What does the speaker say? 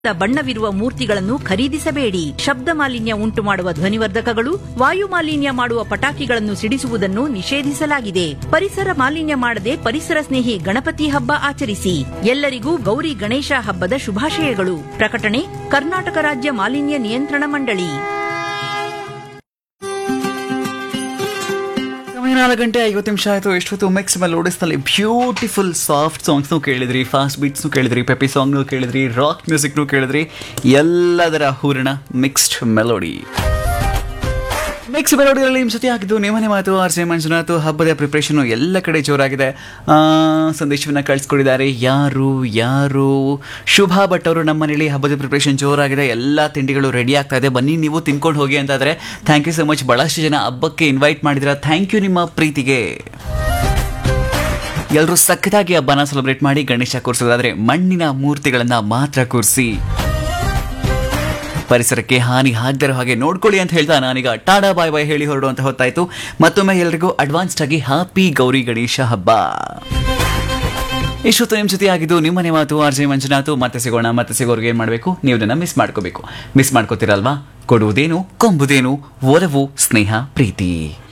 ಬಣ್ಣವಿರುವ ಮೂರ್ತಿಗಳನ್ನು ಖರೀದಿಸಬೇಡಿ ಶಬ್ದ ಮಾಲಿನ್ಯ ಉಂಟು ಮಾಡುವ ಧ್ವನಿವರ್ಧಕಗಳು ವಾಯು ಮಾಲಿನ್ಯ ಮಾಡುವ ಪಟಾಕಿಗಳನ್ನು ಸಿಡಿಸುವುದನ್ನು ನಿಷೇಧಿಸಲಾಗಿದೆ ಪರಿಸರ ಮಾಲಿನ್ಯ ಮಾಡದೆ ಪರಿಸರ ಸ್ನೇಹಿ ಗಣಪತಿ ಹಬ್ಬ ಆಚರಿಸಿ ಎಲ್ಲರಿಗೂ ಗೌರಿ ಗಣೇಶ ಹಬ್ಬದ ಶುಭಾಶಯಗಳು ಪ್ರಕಟಣೆ ಕರ್ನಾಟಕ ರಾಜ್ಯ ಮಾಲಿನ್ಯ ನಿಯಂತ್ರಣ ಮಂಡಳಿ ಸಮಯ ನಾಲ್ಕು ಗಂಟೆ ಐವತ್ತು ನಿಮಿಷ ಆಯಿತು ಎಷ್ಟೊತ್ತು ಮಿಕ್ಸ್ ಮೇಲೆ ಓಡಿಸ್ನಲ್ಲಿ ಬ್ಯೂಟಿಫುಲ್ ಸಾಫ್ಟ್ ಸಾಂಗ್ಸ್ನು ಕೇಳಿದ್ರಿ ಫಾಸ್ಟ್ ಬೀಟ್ಸ್ನು ಕೇಳಿದ್ರಿ ಪೆಪಿ ಸಾಂಗ್ನು ಕೇಳಿದ್ರಿ ರಾಕ್ ಮ್ಯೂಸಿಕ್ನು ಕೇಳಿದ್ರಿ ಎಲ್ಲದರ ಹೂರಣ ಮಿಕ್ಸ್ಡ್ ಮೆಲೋಡಿ ಮಿಕ್ಸ್ ಮೆಲೋಡಿಯಲ್ಲಿ ನಿಮ್ಮ ಜೊತೆ ಆಗಿದ್ದು ನಿಮ್ಮನೆ ಮಾತು ಆರ್ ಜೆ ಮಂಜುನಾಥ್ ಹಬ್ಬದ ಪ್ರಿಪ್ರೇಷನ್ ಎಲ್ಲ ಕಡೆ ಜೋರಾಗಿದೆ ಆ, ಸಂದೇಶವನ್ನ ಕಳಿಸ್ಕೊಡಿದ್ದಾರೆ ಯಾರು ಯಾರು ಶುಭಾ ಭಟ್ ಅವರು ನಮ್ಮ ಮನೇಲಿ ಹಬ್ಬದ ಪ್ರಿಪ್ರೇಷನ್ ಜೋರಾಗಿದೆ ಎಲ್ಲ ತಿಂಡಿಗಳು ರೆಡಿ ಆಗ್ತಾ ಇದೆ ಬನ್ನಿ ನೀವು ತಿನ್ಕೊಂಡು ಹೋಗಿ ಅಂತಾದ್ರೆ ಥ್ಯಾಂಕ್ ಯು ಸೊ ಮಚ್ ಬಹಳಷ್ಟು ಜನ ಹಬ್ಬಕ್ಕೆ ಇನ್ವೈಟ್ ಮಾಡಿದ್ರ ಥ್ಯಾಂಕ್ ಯು ನಿಮ್ಮ ಪ್ರೀತಿಗೆ ಎಲ್ಲರೂ ಸಖತ್ತಾಗಿ ಹಬ್ಬನ ಸೆಲೆಬ್ರೇಟ್ ಮಾಡಿ ಗಣೇಶ ಕೂರಿಸೋದಾದ್ರೆ ಮಣ್ಣಿನ ಮೂರ್ತಿಗಳನ್ನ ಮಾತ್ರ ಕೂರಿಸಿ ಪರಿಸರಕ್ಕೆ ಹಾನಿ ಆಗದಿರೋ ಹಾಗೆ ನೋಡ್ಕೊಳ್ಳಿ ಅಂತ ಹೇಳ್ತಾ ನಾನೀಗ ಟಾಡಾ ಬಾಯ್ ಬಾಯ್ ಹೇಳಿ ಹೊರಡುವಂತ ಹೊತ್ತಾಯ್ತು ಮತ್ತೊಮ್ಮೆ ಎಲ್ರಿಗೂ ಅಡ್ವಾನ್ಸ್ಡ್ ಆಗಿ ಹ್ಯಾಪಿ ಗೌರಿ ಗಣೇಶ ಹಬ್ಬ ಇಷ್ಟೊತ್ತು ನಿಮ್ಮ ಜೊತೆ ಆಗಿದ್ದು ನಿಮ್ಮನೆ ಮಾತು ಆರ್ ಜೆ ಮಂಜುನಾಥ್ ಮತ್ತೆ ಸಿಗೋಣ ಮತ್ತೆ ಸಿಗೋರ್ಗೆ ಏನ್ ಮಾಡಬೇಕು ನೀವು ನನ್ನ ಮಿಸ್ ಮಾಡ್ಕೋಬೇಕು ಮಿಸ್ ಮಾಡ್ಕೋತೀರಲ್ವಾ ಕೊಡುವುದೇನು ಕೊಂಬುದೇನು ಒಲವು ಸ್ನೇಹ ಪ್ರೀತಿ